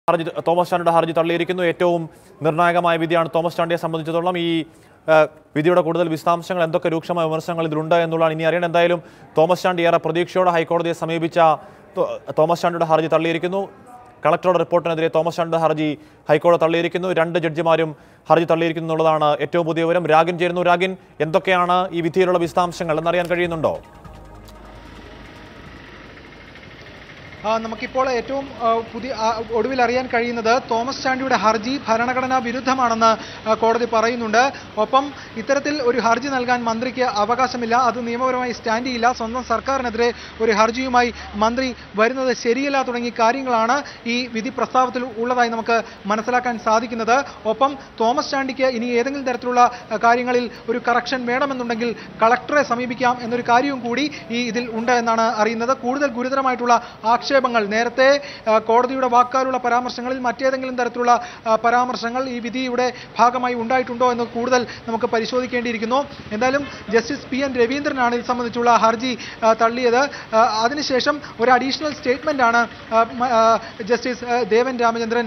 ഹർജി തോമസ് ചാണ്ടിയുടെ ഹർജി തള്ളിയിരിക്കുന്നു ഏറ്റവും നിർണായകമായ വിധിയാണ് തോമസ് ചാണ്ടിയെ സംബന്ധിച്ചിടത്തോളം ഈ ആ, വിധിയുടെ കൂടുതൽ വിശദാംശങ്ങൾ എന്തൊക്കെ രൂക്ഷമായ വിമർശനങ്ങൾ ഇതിലുണ്ട് എന്നുള്ളതാണ് ഇനി അറിയണം എന്തായാലും തോമസ് ചാണ്ടി ഏറെ പ്രതീക്ഷയോടെ ഹൈക്കോടതിയെ സമീപിച്ച തോ- തോമസ് ചാണ്ടിയുടെ ഹർജി തള്ളിയിരിക്കുന്നു കളക്ടറുടെ റിപ്പോർട്ടിനെതിരെ തോമസ് ചാണ്ടിയുടെ ഹർജി ഹൈക്കോടതി തള്ളിയിരിക്കുന്നു രണ്ട് ജഡ്ജിമാരും ഹർജി തള്ളിയിരിക്കുന്നു എന്നുള്ളതാണ് ഏറ്റവും പുതിയ വിവരം രാഗിൻ ചേരുന്നു രാഗിൻ എന്തൊക്കെയാണ് ഈ വിധിയിലുള്ള വിശദാംശങ്ങൾ എന്നറിയാൻ കഴിയുന്നുണ്ടോ ആ, നമുക്കിപ്പോൾ ഏറ്റവും ആ, പുതിയ ആ, ഒടുവിൽ അറിയാൻ കഴിയുന്നത് തോമസ് ചാണ്ടിയുടെ ഹർജി ഭരണഘടനാ വിരുദ്ധമാണെന്ന് ആ, കോടതി പറയുന്നുണ്ട് ഒപ്പം ഇത്തരത്തിൽ ഒരു ഹർജി നൽകാൻ മന്ത്രിക്ക് അവകാശമില്ല അത് നിയമപരമായി സ്റ്റാൻഡ് ചെയ്യില്ല സ്വന്തം സർക്കാരിനെതിരെ ഒരു ഹർജിയുമായി മന്ത്രി വരുന്നത് ശരിയല്ല തുടങ്ങിയ കാര്യങ്ങളാണ് ഈ വിധി പ്രസ്താവത്തിൽ ഉള്ളതായി നമുക്ക് മനസ്സിലാക്കാൻ സാധിക്കുന്നത് ഒപ്പം തോമസ് ചാണ്ടിക്ക് ഇനി ഏതെങ്കിലും തരത്തിലുള്ള ആ, കാര്യങ്ങളിൽ ഒരു കറക്ഷൻ വേണമെന്നുണ്ടെങ്കിൽ കളക്ടറെ സമീപിക്കാം എന്നൊരു കാര്യവും കൂടി ഈ ഇതിൽ ഉണ്ട് എന്നാണ് അറിയുന്നത് കൂടുതൽ ഗുരുതരമായിട്ടുള്ള ആക്ഷേപങ്ങൾ നേരത്തെ ആ, കോടതിയുടെ വാക്കാലുള്ള പരാമർശങ്ങളിൽ മറ്റേതെങ്കിലും തരത്തിലുള്ള ആ, പരാമർശങ്ങൾ ഈ വിധിയുടെ ഭാഗമായി ഉണ്ടായിട്ടുണ്ടോ എന്ന് കൂടുതൽ നമുക്ക് പരിശോധിക്കേണ്ടിയിരിക്കുന്നു എന്തായാലും ജസ്റ്റിസ് പി എൻ രവീന്ദ്രനാണ് ഇത് സംബന്ധിച്ചുള്ള ഹർജി ആ, തള്ളിയത് ആ, അതിനുശേഷം ഒരു അഡീഷണൽ സ്റ്റേറ്റ്മെന്റ് ആണ് ആ, മ- ആ, ജസ്റ്റിസ് ആ, ദേവൻ രാമചന്ദ്രൻ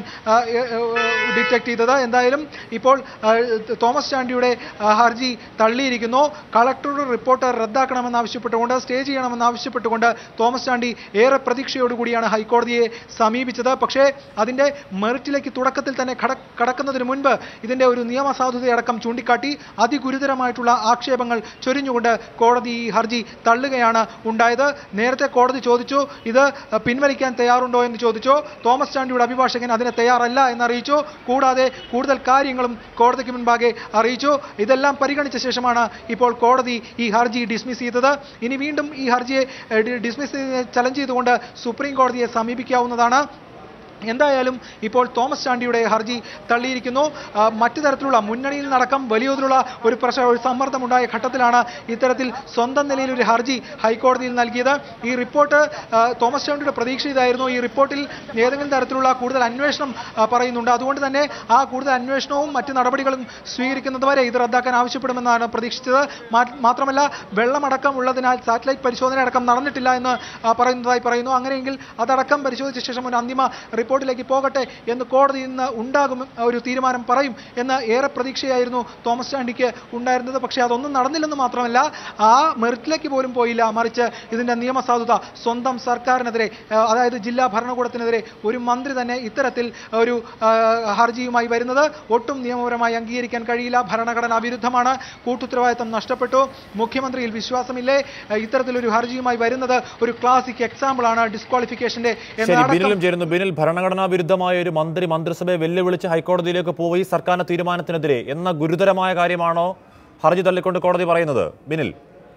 ഡിറ്റക്ട് ചെയ്തത് എന്തായാലും ഇപ്പോൾ ആ, തോമസ് ചാണ്ടിയുടെ ആ, ഹർജി തള്ളിയിരിക്കുന്നു കളക്ടറുടെ റിപ്പോർട്ട് റദ്ദാക്കണമെന്ന് ആവശ്യപ്പെട്ടുകൊണ്ട് സ്റ്റേ ചെയ്യണമെന്ന് ആവശ്യപ്പെട്ടുകൊണ്ട് തോമസ് ചാണ്ടി ഏറെ പ്രതീക്ഷയോടുകൂടിയാണ് ഹൈക്കോടതിയെ സമീപിച്ചത് പക്ഷേ അതിന്റെ മെറിറ്റിലേക്ക് തുടക്കത്തിൽ തന്നെ കട- കടക്കുന്നതിന് മുൻപ് ഇതിന്റെ ഒരു നിയമസാധുതയടക്കം ചൂണ്ടിക്കാട്ടി അതിഗുരുതരമായിട്ടുള്ള ആക്ഷേപങ്ങൾ ചൊരിഞ്ഞുകൊണ്ട് കോടതി ഈ ഹർജി തള്ളുകയാണ് ഉണ്ടായത് നേരത്തെ കോടതി ചോദിച്ചു ഇത് പിൻവലിക്കാൻ തയ്യാറുണ്ടോ എന്ന് ചോദിച്ചു തോമസ് ചാണ്ടിയുടെ അഭിഭാഷകൻ അതിന് തയ്യാറല്ല എന്ന് അറിയിച്ചു കൂടാതെ കൂടുതൽ കാര്യങ്ങളും കോടതിക്ക് മുൻപാകെ അറിയിച്ചു ഇതെല്ലാം പരിഗണിച്ച ശേഷമാണ് ഇപ്പോൾ കോടതി ഈ ഹർജി ഡിസ്മിസ് ചെയ്തത് ഇനി വീണ്ടും ഈ ഹർജിയെ ഡിസ്മിസ് ചലഞ്ച് ചെയ്തുകൊണ്ട് സുപ്രീം കോടതിയെ സമീപിക്കാവുന്നതാണ് എന്തായാലും ഇപ്പോൾ തോമസ് ചാണ്ടിയുടെ ഹർജി തള്ളിയിരിക്കുന്നു ആ, മറ്റു തരത്തിലുള്ള മുന്നണിയിൽ നടക്കം വലിയ തോതിലുള്ള ഒരു പ്രഷർ ഒരു സമ്മർദ്ദമുണ്ടായ ഘട്ടത്തിലാണ് ഇത്തരത്തിൽ സ്വന്തം നിലയിൽ ഒരു ഹർജി ഹൈക്കോടതിയിൽ നൽകിയത് ഈ റിപ്പോർട്ട് ആ, തോമസ് ചാണ്ടിയുടെ പ്രതീക്ഷ ഇതായിരുന്നു ഈ റിപ്പോർട്ടിൽ ഏതെങ്കിലും തരത്തിലുള്ള കൂടുതൽ അന്വേഷണം ആ, പറയുന്നുണ്ട് അതുകൊണ്ട് തന്നെ ആ കൂടുതൽ അന്വേഷണവും മറ്റ് നടപടികളും സ്വീകരിക്കുന്നതുവരെ ഇത് റദ്ദാക്കാൻ ആവശ്യപ്പെടുമെന്നാണ് പ്രതീക്ഷിച്ചത് മാ- മാത്രമല്ല വെള്ളമടക്കം ഉള്ളതിനാൽ സാറ്റലൈറ്റ് പരിശോധന അടക്കം നടന്നിട്ടില്ല എന്ന് ആ, പറയുന്നതായി പറയുന്നു അങ്ങനെയെങ്കിൽ അതടക്കം പരിശോധിച്ച ശേഷം ഒരു അന്തിമ റിപ്പോർട്ടിലേക്ക് പോകട്ടെ എന്ന് കോടതി ഇന്ന് ഉണ്ടാകും ഒരു തീരുമാനം പറയും എന്ന് ഏറെ പ്രതീക്ഷയായിരുന്നു തോമസ് ചാണ്ടിക്ക് ഉണ്ടായിരുന്നത് പക്ഷേ അതൊന്നും നടന്നില്ലെന്ന് മാത്രമല്ല ആ മെറിറ്റിലേക്ക് പോലും പോയില്ല മറിച്ച് ഇതിന്റെ നിയമസാധുത സ്വന്തം സർക്കാരിനെതിരെ ആ, അതായത് ജില്ലാ ഭരണകൂടത്തിനെതിരെ ഒരു മന്ത്രി തന്നെ ഇത്തരത്തിൽ ഒരു ആ, ഹർജിയുമായി വരുന്നത് ഒട്ടും നിയമപരമായി അംഗീകരിക്കാൻ കഴിയില്ല ഭരണഘടനാ വിരുദ്ധമാണ് കൂട്ടുത്തരവാദിത്തം നഷ്ടപ്പെട്ടു മുഖ്യമന്ത്രിയിൽ വിശ്വാസമില്ലേ ആ, ഇത്തരത്തിലൊരു ഹർജിയുമായി വരുന്നത് ഒരു ക്ലാസിക് എക്സാമ്പിൾ ആണ് ഡിസ്ക്വാളിഫിക്കേഷന്റെ ശരി എന്നതടക്കം ബിനിലും ചേരുന്നു ബിനിൽ ഭരണഘടനാ വിരുദ്ധമായ ഒരു മന്ത്രി മന്ത്രിസഭയെ വെല്ലുവിളിച്ച് ഹൈക്കോടതിയിലേക്ക് പോയി സർക്കാരിന്റെ തീരുമാനത്തിനെതിരെ എന്ന ഗുരുതരമായ കാര്യമാണോ ഹർജി തള്ളിക്കൊണ്ട് കോടതി പറയുന്നത് ബിനിൽ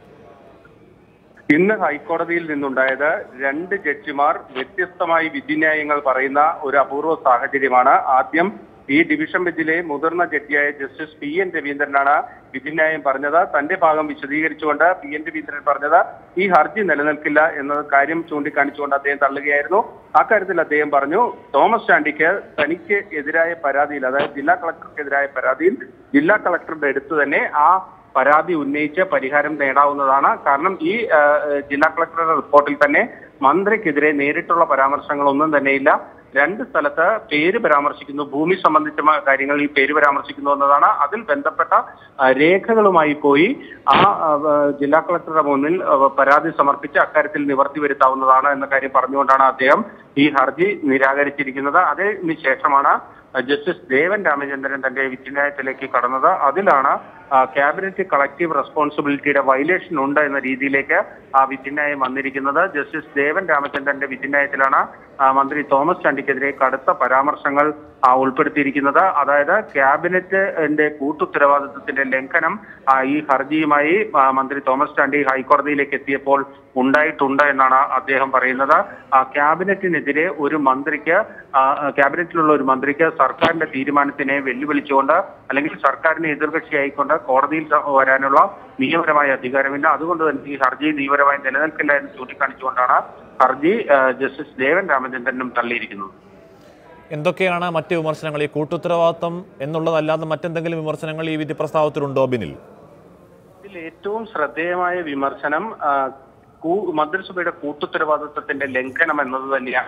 ഇന്ന് ഹൈക്കോടതിയിൽ നിന്നുണ്ടായത് രണ്ട് ജഡ്ജിമാർ വ്യത്യസ്തമായി വിധിന്യായങ്ങൾ പറയുന്ന ഒരു അപൂർവ സാഹചര്യമാണ് ആദ്യം ഈ ഡിവിഷൻ ബെഞ്ചിലെ മുതിർന്ന ജഡ്ജിയായ ജസ്റ്റിസ് പി എൻ രവീന്ദ്രനാണ് വിധിന്യായം പറഞ്ഞത് തന്റെ ഭാഗം വിശദീകരിച്ചുകൊണ്ട് പി എൻ രവീന്ദ്രൻ പറഞ്ഞത് ഈ ഹർജി നിലനിൽക്കില്ല എന്ന കാര്യം ചൂണ്ടിക്കാണിച്ചുകൊണ്ട് അദ്ദേഹം തള്ളുകയായിരുന്നു അക്കാര്യത്തിൽ അദ്ദേഹം പറഞ്ഞു തോമസ് ചാണ്ടിക്ക് തനിക്ക് എതിരായ പരാതിയിൽ അതായത് ജില്ലാ കളക്ടർക്കെതിരായ പരാതിയിൽ ജില്ലാ കളക്ടറുടെ അടുത്ത് തന്നെ ആ പരാതി ഉന്നയിച്ച് പരിഹാരം നേടാവുന്നതാണ് കാരണം ഈ ആ, ജില്ലാ കളക്ടറുടെ റിപ്പോർട്ടിൽ തന്നെ മന്ത്രിക്കെതിരെ നേരിട്ടുള്ള പരാമർശങ്ങളൊന്നും തന്നെയില്ല രണ്ട് സ്ഥലത്ത് പേര് പരാമർശിക്കുന്നു ഭൂമി സംബന്ധിച്ച കാര്യങ്ങളിൽ പേര് പരാമർശിക്കുന്നു എന്നതാണ് അതിൽ ബന്ധപ്പെട്ട ആ, രേഖകളുമായി പോയി ആ ആ, ജില്ലാ കളക്ടറുടെ മുന്നിൽ ആ, പരാതി സമർപ്പിച്ച് അക്കാര്യത്തിൽ നിവർത്തി വരുത്താവുന്നതാണ് എന്ന കാര്യം പറഞ്ഞുകൊണ്ടാണ് അദ്ദേഹം ഈ ഹർജി നിരാകരിച്ചിരിക്കുന്നത് അതിന് ശേഷമാണ് ജസ്റ്റിസ് ദേവൻ രാമചന്ദ്രൻ തന്റെ വിധിന്യായത്തിലേക്ക് കടന്നത് അതിലാണ് ആ, ക്യാബിനറ്റ് കളക്റ്റീവ് റെസ്പോൺസിബിലിറ്റിയുടെ വയലേഷൻ ഉണ്ട് എന്ന രീതിയിലേക്ക് ആ വിധിന്യായം വന്നിരിക്കുന്നത് ജസ്റ്റിസ് ദേവൻ രാമചന്ദ്രന്റെ വിധിന്യായത്തിലാണ് ആ, മന്ത്രി തോമസ് ചാണ്ടിക്കെതിരെ കടുത്ത പരാമർശങ്ങൾ ആ, ഉൾപ്പെടുത്തിയിരിക്കുന്നത് അതായത് ക്യാബിനറ്റിന്റെ കൂട്ടുത്തരവാദിത്വത്തിന്റെ ലംഘനം ആ, ഈ ഹർജിയുമായി ആ, മന്ത്രി തോമസ് ചാണ്ടി ഹൈക്കോടതിയിലേക്ക് എത്തിയപ്പോൾ ഉണ്ടായിട്ടുണ്ട് എന്നാണ് അദ്ദേഹം പറയുന്നത് ആ, ക്യാബിനറ്റിനെതിരെ ഒരു മന്ത്രിക്ക് ആ, ക്യാബിനറ്റിലുള്ള ഒരു മന്ത്രിക്ക് സർക്കാരിന്റെ തീരുമാനത്തിനെ വെല്ലുവിളിച്ചുകൊണ്ട് അല്ലെങ്കിൽ സർക്കാരിനെ എതിർകക്ഷിയായിക്കൊണ്ട് കോടതിയിൽ വരാനുള്ള നിയമപരമായ അധികാരമില്ല അതുകൊണ്ട് തന്നെ ഈ ഹർജി നിയമപരമായി നിലനിൽക്കില്ല എന്ന് ചൂണ്ടിക്കാണിച്ചുകൊണ്ടാണ് ഹർജി ആ, ജസ്റ്റിസ് ദേവൻ രാമചന്ദ്രനും തള്ളിയിരിക്കുന്നത് എന്തൊക്കെയാണ് മറ്റ് വിമർശനങ്ങൾ ഈ കൂട്ടുത്തരവാദിത്തം എന്നുള്ളതല്ലാതെ മറ്റെന്തെങ്കിലും വിമർശനങ്ങൾ ഈ വിധി പ്രസ്താവത്തിലുണ്ടോ ബിനിൽ ഇതിൽ ഏറ്റവും ശ്രദ്ധേയമായ വിമർശനം ആ, കൂ- മന്ത്രിസഭയുടെ കൂട്ടുത്തരവാദിത്വത്തിന്റെ ലംഘനം എന്നത് തന്നെയാണ്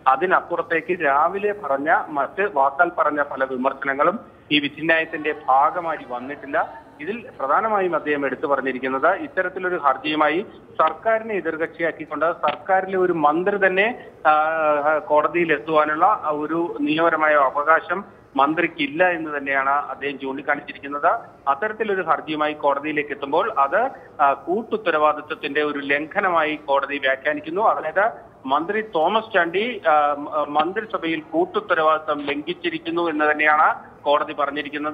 അതിനപ്പുറത്തേക്ക് രാവിലെ പറഞ്ഞ മറ്റ് വാക്കാൽ പറഞ്ഞ പല വിമർശനങ്ങളും ഈ വിധിന്യായത്തിന്റെ ഭാഗമായി വന്നിട്ടില്ല ഇതിൽ പ്രധാനമായും അദ്ദേഹം എടുത്തു പറഞ്ഞിരിക്കുന്നത് ഇത്തരത്തിലൊരു ഹർജിയുമായി സർക്കാരിനെ എതിർകക്ഷിയാക്കിക്കൊണ്ട് സർക്കാരിലെ ഒരു മന്ത്രി തന്നെ ആ, കോടതിയിൽ എത്തുവാനുള്ള ഒരു നിയമപരമായ അവകാശം മന്ത്രിക്കില്ല എന്ന് തന്നെയാണ് അദ്ദേഹം ചൂണ്ടിക്കാണിച്ചിരിക്കുന്നത് അത്തരത്തിലൊരു ഹർജിയുമായി കോടതിയിലേക്ക് എത്തുമ്പോൾ അത് ആ, കൂട്ടുത്തരവാദിത്വത്തിന്റെ ഒരു ലംഘനമായി കോടതി വ്യാഖ്യാനിക്കുന്നു അതായത് മന്ത്രി തോമസ് ചാണ്ടി ആ, മ- മന്ത്രിസഭയിൽ കൂട്ടുത്തരവാദിത്വം ലംഘിച്ചിരിക്കുന്നു എന്ന് തന്നെയാണ് കോടതി പറഞ്ഞിരിക്കുന്നത്